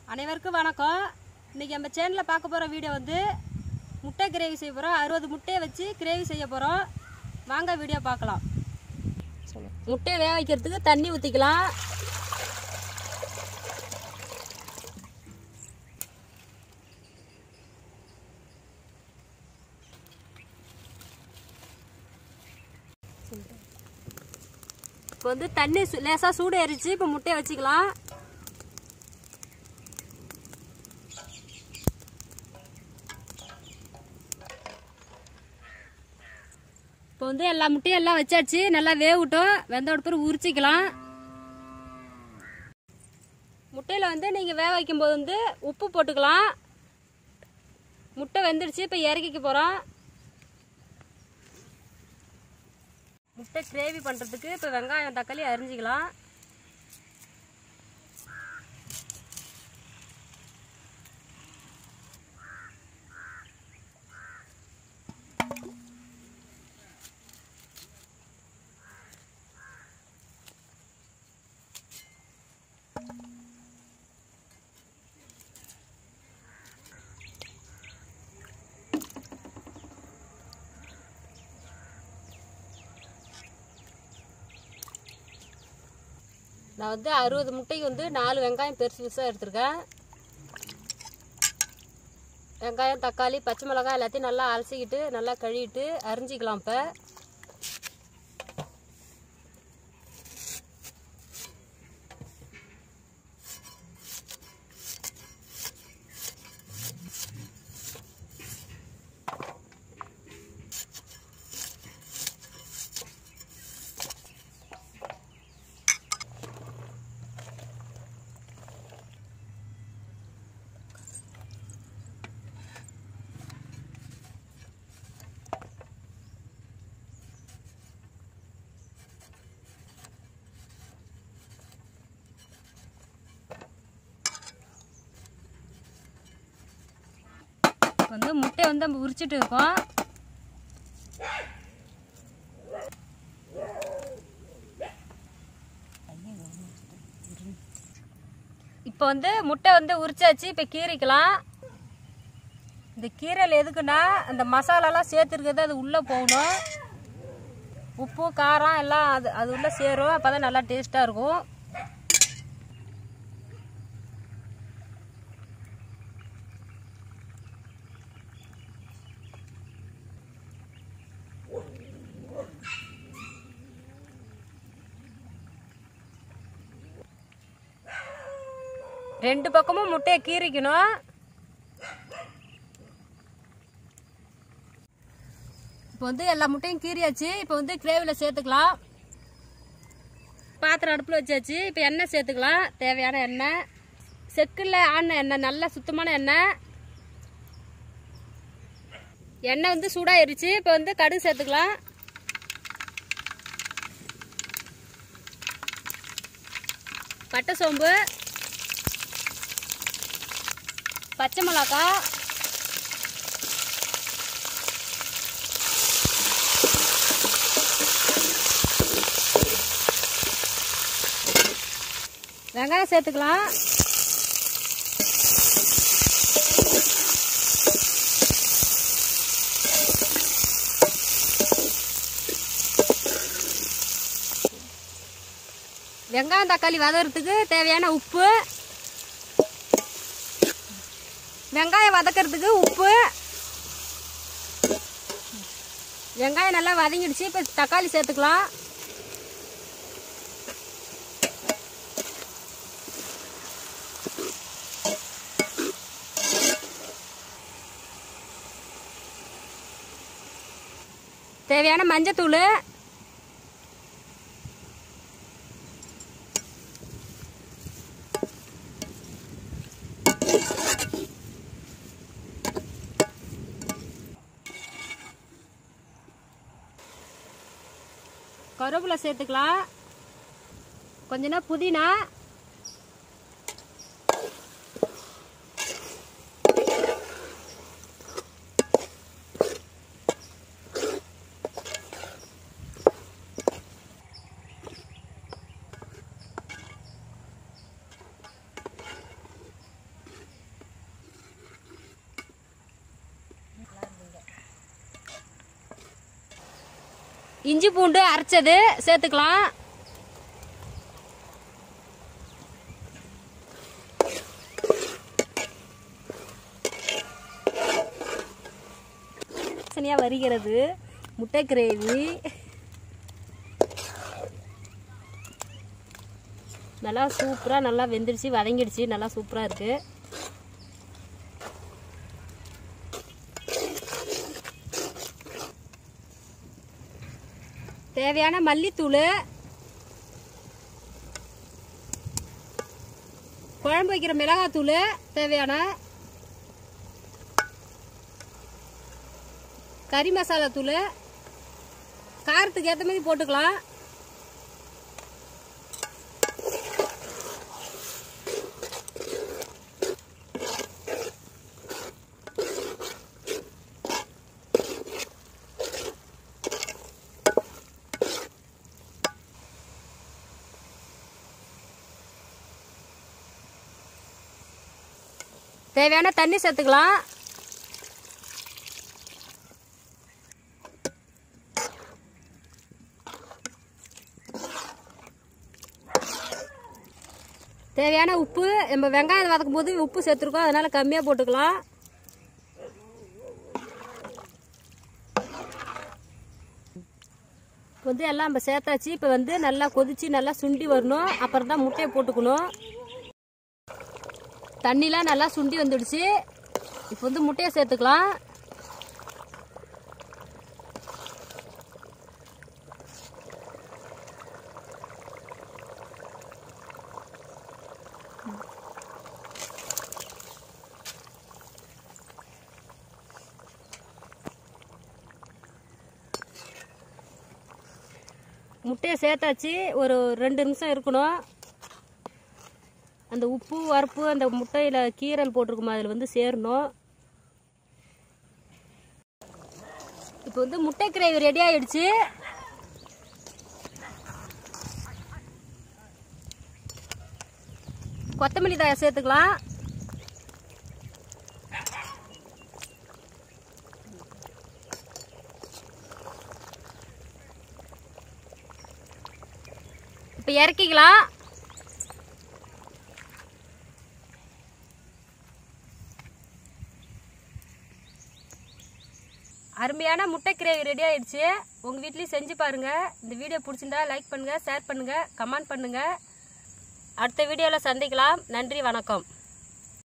அனைவருக்கும் வணக்கம் இன்னைக்கு நம்ம சேனலில் பார்க்க போகிற வீடியோ வந்து முட்டை கிரேவி செய்ய போகிறோம் அறுபது முட்டையை வச்சு கிரேவி செய்ய போகிறோம் வாங்க வீடியோ பார்க்கலாம் முட்டையை வேக வைக்கிறதுக்கு தண்ணி ஊற்றிக்கலாம் இப்போ வந்து தண்ணி சு- லேசா சூடு ஏறிச்சு இப்போ முட்டையை வச்சுக்கலாம் இப்போ வந்து எல்லா முட்டையும் எல்லாம் வச்சாச்சு நல்லா வேகட்டும் வெந்த பிறகு உரிச்சிக்கலாம் முட்டையில் வந்து நீங்கள் வேக வைக்கும்போது வந்து உப்பு போட்டுக்கலாம் முட்டை வெந்துடுச்சு இப்போ இறக்கிக்க போகிறோம் முட்டை கிரேவி பண்ணுறதுக்கு இப்போ வெங்காயம் தக்காளி அரிஞ்சிக்கலாம் நான் வந்து அறுபது முட்டைக்கு வந்து நாலு வெங்காயம் பெருசு பெருசாக எடுத்திருக்கேன் வெங்காயம் தக்காளி பச்சை மிளகாய் எல்லாத்தையும் நல்லா அலசிக்கிட்டு நல்லா கழுவிட்டு அரிஞ்சிக்கலாம் இப்போ இப்போ வந்து முட்டையை வந்து நம்ம உரிச்சிட்டு இருக்கோம் இப்போ வந்து முட்டை வந்து உரிச்சாச்சு இப்போ கீறிக்கலாம் இந்த கீரையில் எதுக்குன்னா அந்த மசாலாலாம் சேர்த்துருக்கிறது அது உள்ளே போகணும் உப்பு காரம் எல்லாம் அது அது உள்ளே சேரும் அப்போ தான் நல்லா டேஸ்ட்டாக இருக்கும் ரெண்டு பக்கமும் முட்டையை கீறிக்கணும் இப்போ வந்து எல்லா முட்டையும் கீறியாச்சு இப்போ வந்து கிரேவியில் சேர்த்துக்கலாம் பாத்திரம் அடுப்பில் வச்சாச்சு இப்போ எண்ணெய் சேர்த்துக்கலாம் தேவையான எண்ணெய் செக்கில் ஆன எண்ணெய் நல்ல சுத்தமான எண்ணெய் எண்ணெய் வந்து சூடாயிருச்சு இப்போ வந்து கடுகு சேர்த்துக்கலாம் பட்டை சோம்பு பச்சை மிளகா வெங்காயம் சேர்த்துக்கலாம் வெங்காயம் தக்காளி வதறதுக்கு தேவையான உப்பு வெங்காயம் வதக்கிறதுக்கு உப்பு வெங்காயம் நல்லா வதங்கிடுச்சு இப்போ தக்காளி சேர்த்துக்கலாம் தேவையான மஞ்சத்தூள் கருவேப்பிலை சேர்த்துக்கலாம் கொஞ்ச புதினா இஞ்சி பூண்டு அரைச்சது சேர்த்துக்கலாம் வாசனையா வருகிறது முட்டை கிரேவி நல்லா சூப்பராக நல்லா வெந்துடுச்சு வதங்கிடுச்சு நல்லா சூப்பராக இருக்குது தேவையான மல்லித்தூள் குழம்பு வைக்கிற மிளகாத்தூள் தேவையான கறி மசாலா தூள் காரத்துக்கு ஏற்ற மாதிரி போட்டுக்கலாம் தேவையான தண்ணி சேர்த்துக்கலாம் தேவையான உப்பு நம்ம வெங்காயம் வதக்கும் போது உப்பு சேர்த்துருக்கோம் அதனால கம்மியாக போட்டுக்கலாம் இப்போ வந்து எல்லாம் நம்ம சேர்த்தாச்சு இப்போ வந்து நல்லா கொதிச்சு நல்லா சுண்டி வரணும் அப்புறம் தான் முட்டையை போட்டுக்கணும் தண்ணிலாம் நல்லா சுண்டி வந்துடுச்சு இப்போ வந்து முட்டையை சேர்த்துக்கலாம் முட்டையை சேர்த்தாச்சு ஒரு ரெண்டு நிமிஷம் இருக்கணும் அந்த உப்பு வரப்பு அந்த முட்டையில் கீரல் போட்டிருக்குமா அதில் வந்து சேரணும் இப்போ வந்து முட்டை கிரேவி ரெடி ஆயிடுச்சு கொத்தமல்லி தழை சேர்த்துக்கலாம் இப்போ இறக்கிக்கலாம் அருமையான முட்டை கிரேவி ரெடி ஆயிடுச்சு உங்கள் வீட்லேயும் செஞ்சு பாருங்கள் இந்த வீடியோ பிடிச்சிருந்தா லைக் பண்ணுங்கள் ஷேர் பண்ணுங்கள் கமெண்ட் பண்ணுங்கள் அடுத்த வீடியோவில் சந்திக்கலாம் நன்றி வணக்கம்